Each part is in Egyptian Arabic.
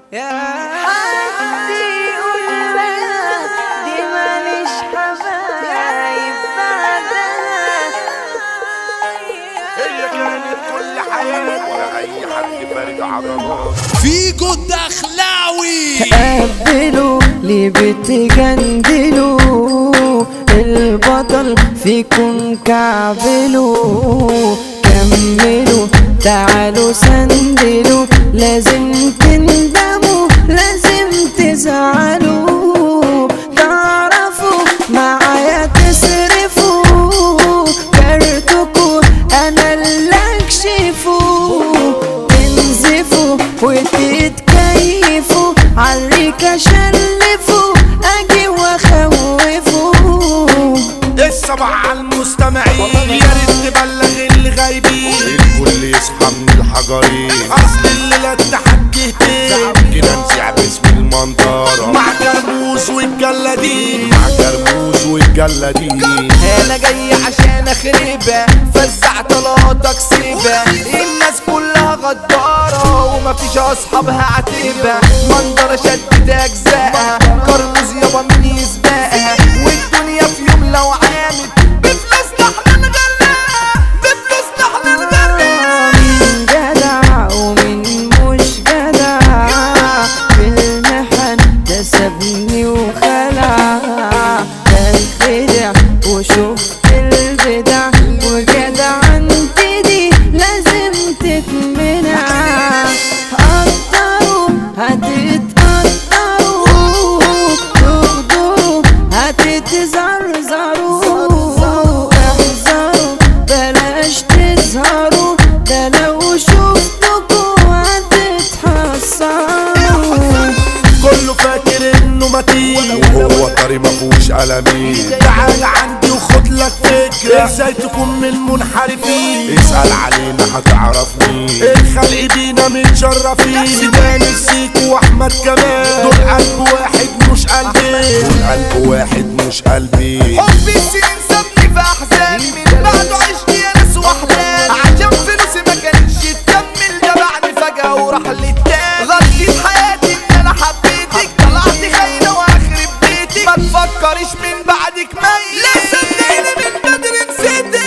يا حد يقول لها دي ماليش حبايب بعدها هي كانت كل حياتي ولا اي حد فارد عضلات فيجو الدخلاوي قبلوا ليه بتجندلوا البطل فيكم كعبلوا كملوا تعالوا سندلوا لازم تندموا لازم تزعلوا تعرفوا معايا تصرفوا كارتكوا انا اللي اكشفوا تنزفوا وتتكيفوا عليك اشلفوا اجي واخوفوا الصبع على المستمعين يا ريت تبلغ اللي غايبين الكل يصحى من الحجرين اصل الليله التحدي هتين كده نزيع باسم المنظره مع كرموز والجلادين مع كرموز والجلادين انا جاي عشان اخربها فزع طلاتك سيبها الناس كلها غدارة ومفيش اصحابها عتيبة منظرة شدت اجزائها كرموز يابا مين يسبقها والدنيا في يوم لو عامت بفلوسنا احنا نغرقها بفلوسنا احنا نغرقها مين جدع ومين مش جدع في المحن ده سابني وخلع ده الخدع وشفت البدع وجدع انت دي لازم تتمنع قدروا هتتقدروا تغدروا هتتزرزروا احذروا بلاش تظهروا ده لو شفتكوا هتتحسروا كله فاكر انه متين وهو طري مفهوش قلمين تعال عندي وخد لك فكرة ازاي تكون من المنحرفين اسأل علينا هتعرف مين الخلق بينا متشرفين سيدان السيك واحمد كمال دول قلب واحد مش قلبين دول قلب واحد مش قلبي حبي السنين سابني في احزاني من بعده عشت يا ناس واحلامي عشان فلوسي ما كانتش تكمل جمعني فجأة وراح للتاني غلطت حياتي ان انا حبيتك طلعت خاينة واخرب بيتك ما تفكريش من بعدك ميت لا صدقيني من بدري نسيتك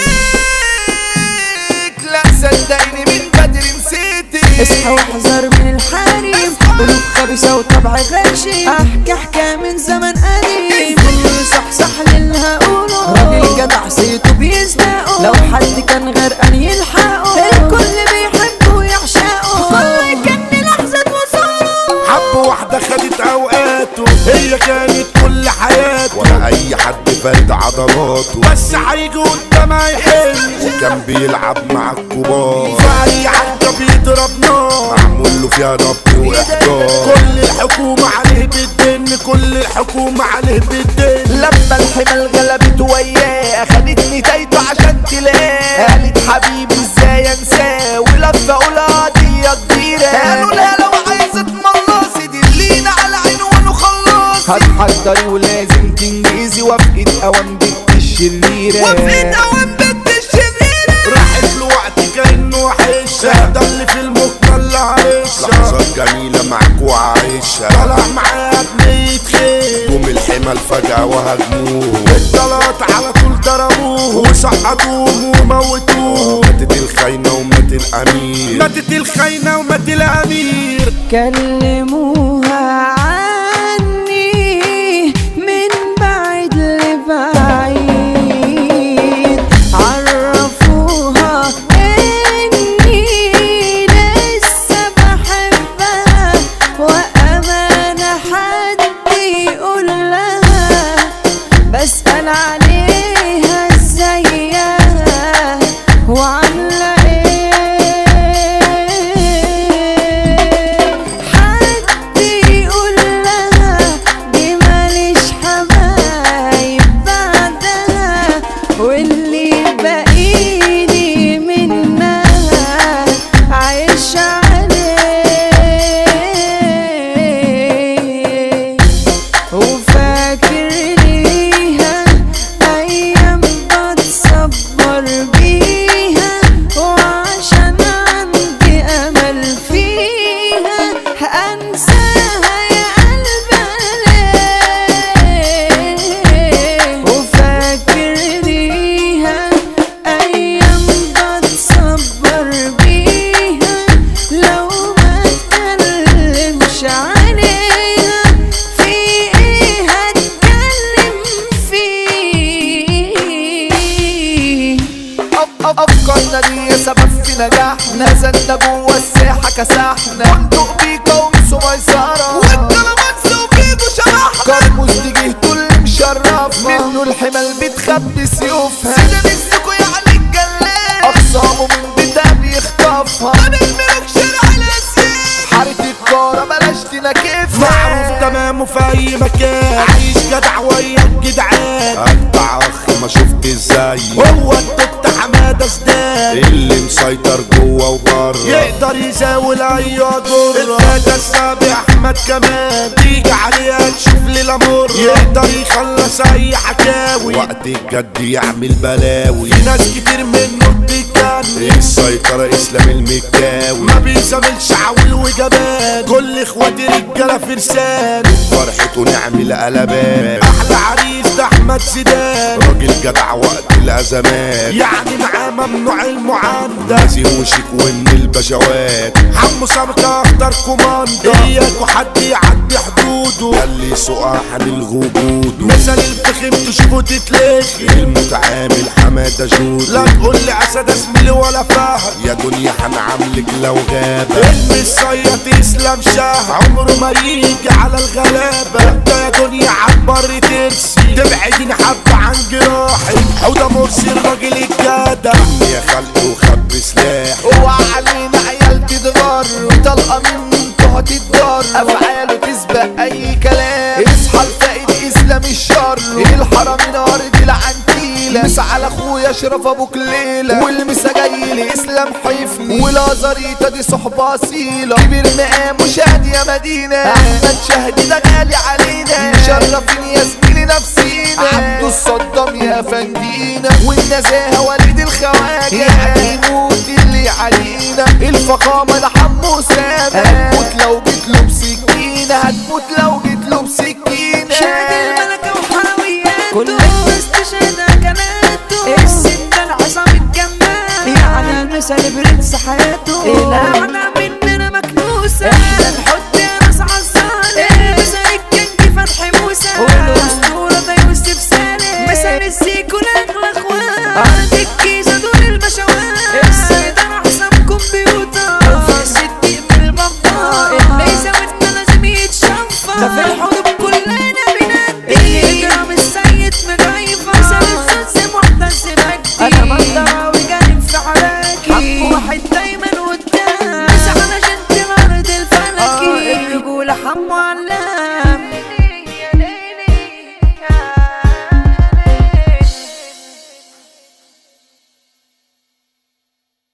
لا صدقيني من بدري نسيتك اصحى واحذر من الحريم قلوب خبيثة وطبع غشيم احكي حكاية من زمن قديم كله صحصح للي هقوله راجل جدع سيته بيسبقه لو حد كان غرقان يلحقه الكل بيحبه ويعشقه كل كان لحظة وصوله حب واحدة خدت اوقاته هي كانت كل حياته ولا اي حد فارد عضلاته بس هيجي قدامها يحل وكان بيلعب مع الكبار فاي حاجة بيضرب نار معمول له فيها ضبط واحضار كل الحكومة عليه بالدن كل الحكومة عليه بالدن لما الحمل غلبت وياه اخدتني تايته عشان تلاقيه قالت حبيبي ازاي انساه ولفه اقولها دي كبيره قالوا لها لو عايزه تملصي دلينا على عينه وانا خلصي هتحضري ولازم تنجزي وافقة اوام بنت الشريره وافقة اوام بنت الشريره راحت له وقت كأنه وحشة ده اللي في المقنع اللي عايشة لحظات جميلة معاك وعايشة طلع معايا بنية خير جم الحمل فجأة وهجموه الطلات على طول ضربوه وسقطوه وموتوه ماتت الخاينة ومات الأمير ماتت الخاينة ومات الأمير كلموها عني من بعيد لبعيد عرفوها اني لسه بحبها وامانة حد يقول لها بسأل عليها ازيها وعاملة ايه حد نزلنا جوه الساحة كسحنا بندق بيكا ومسو ميسرة والطلبات سوفيكو شرحنا كرموز دي جهته اللي مشرفها منه الحمل بتخبي سيوفها سيدة نسكو يعني الجلاد أقسامه من بيتها بيخطفها أنا الملك شارع الأسياد حارة الكارة بلاش تناكفها معروف تمامه في اي مكان عايش جدع ويا الجدعان اجدع اخ ما شفت ازاي هو التوت حماده سداد اللي مسيطر جوه وبره يقدر يزاول اي جره الفاده السابع احمد كمان تيجي عليها تشوف لي الامور يقدر يخلص اي حكاوي وقت الجد يعمل بلاوي في ناس كتير منه بتتجنن السيطرة اسلام المكاوي ما بيزاملش عويل وجبان كل اخواتي رجالة فرسان فرحته نعمل قلبان احلى عريس ده احمد زيدان راجل جدع وقت الازمات يعني معاه ممنوع المعاندة وشك وان البشوات حمو سمكة اخضر كوماندا اياكوا حد يعدي حدوده خلي سقاح للغبود مثل الفخم تشوفه تتلخي المتعامل حمادة جود لا تقول لي اسد زميلي ولا فهد يا دنيا هنعاملك لو غابة المصيط اسلام شاه عمره ما يجي على الغلابة انت يا دنيا عبر ترسي تبعدين حبة عن جراحي حوضة مرسي الراجل الجدع يا خلق وخب سلاح اوعى علينا عيال تتغر وطلقة منكم هتتضر افعاله تسبق اي كلام اصحى الفائد اسلام الشر الحرم ارض العنتيلة مس على اخويا اشرف ابو كليلة والمسا جاي لاسلام حفني والازاريطة دي صحبة اصيلة كبير مقام وشاد يا مدينة احمد شهدي ده غالي علينا مشرفين يا زميلي نفسينا عبدو الصدام يا فندينا والنزاهة وليد الخواجة يعني يموت اللي علينا الفخامة ده حمو سامة